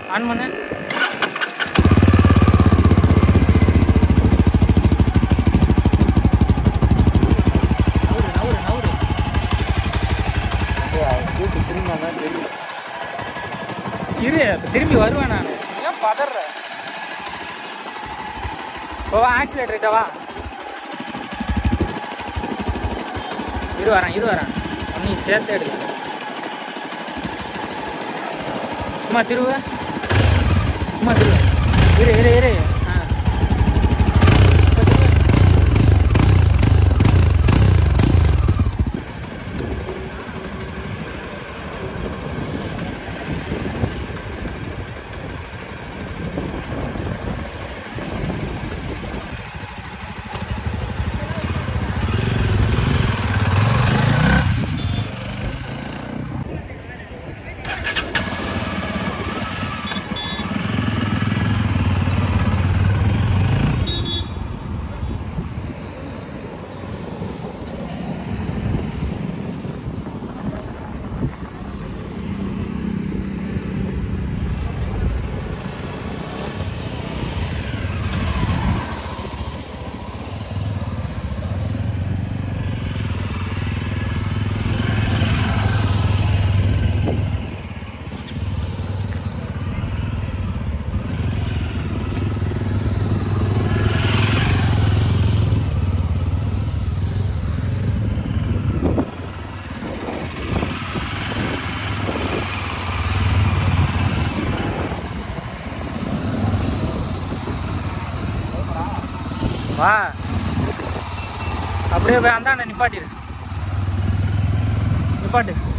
On பண்ணு நவுரு நவுரு நவுரு கூட்டு திரும்ப தான் தெரியும் இரு இப்ப திரும்பி வருவேன் நான் ஏன் பதற இப்போ வா ஆக்சிலேட்டர் வா இரு வரேன் இரு வரேன் நீ சேர்த்து எடுக்க சும்மா திருவு சும்மா திருவு இரு இரு இரு ஆ இப்ப திருவு. வா அப்படியே போய் அந்தாண்ட நிப்பாட்டிடு நிப்பாட்டு